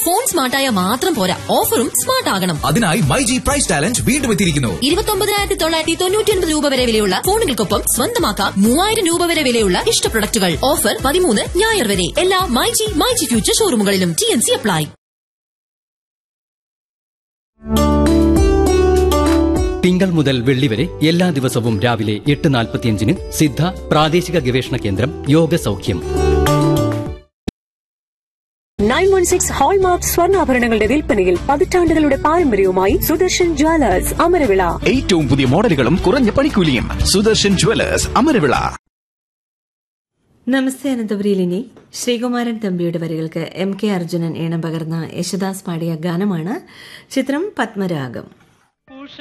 phone സ്മാർട്ടായ മാത്രം പോരാ ഓഫറും സ്മാർട്ട് ആകണം അതിനായി മൈ ജി പ്രൈസ് ചാലഞ്ച് വീണ്ടും എത്തിയിരിക്കുന്നു ഇരുപത്തൊമ്പതിനായിരത്തി തൊള്ളായിരത്തി തൊണ്ണൂറ്റി ഒൻപത് രൂപ വരെ വിലയുള്ള ഫോണുകൾക്കൊപ്പം സ്വന്തമാക്കാം മൂവായിരം രൂപ വരെ വിലയുള്ള ഇഷ്ട പ്രൊഡക്റ്റുകൾ ഓഫർ പതിമൂന്ന് ഞായർ വരെ എല്ലാ myG myG future ഷോറൂമുകളിലും ടി എൻ സി അപ്ലൈ തിങ്കൾ മുതൽ വെള്ളി വരെ എല്ലാ ദിവസവും രാവിലെ എട്ട് നാൽപ്പത്തിയഞ്ചിന് സിദ്ധ പ്രാദേശിക ഗവേഷണ കേന്ദ്രം യോഗ സൗഖ്യം നയൻ വൺ സിക്സ് ഹോൾമാർക്ക് സ്വർണ്ണാഭരണങ്ങളുടെ വിൽപ്പനയിൽ പതിറ്റാണ്ടുകളുടെ പാരമ്പര്യവുമായി സുദർശൻ ജ്വല്ലേഴ്സ് അമരവിള ഏറ്റവും പുതിയ മോഡലുകളും കുറഞ്ഞ പണിക്കൂലിയും സുദർശൻ ജുവലേഴ്സ് അമരവിള നമസ്തേ അനന്തപുരിയിൽ ഇനി ശ്രീകുമാരൻ തമ്പിയുടെ വരികൾക്ക് എം കെ അർജുനൻ ഈണം പകർന്ന യേശുദാസ് പാടിയ ഗാനമാണ് ചിത്രം പത്മരാഗം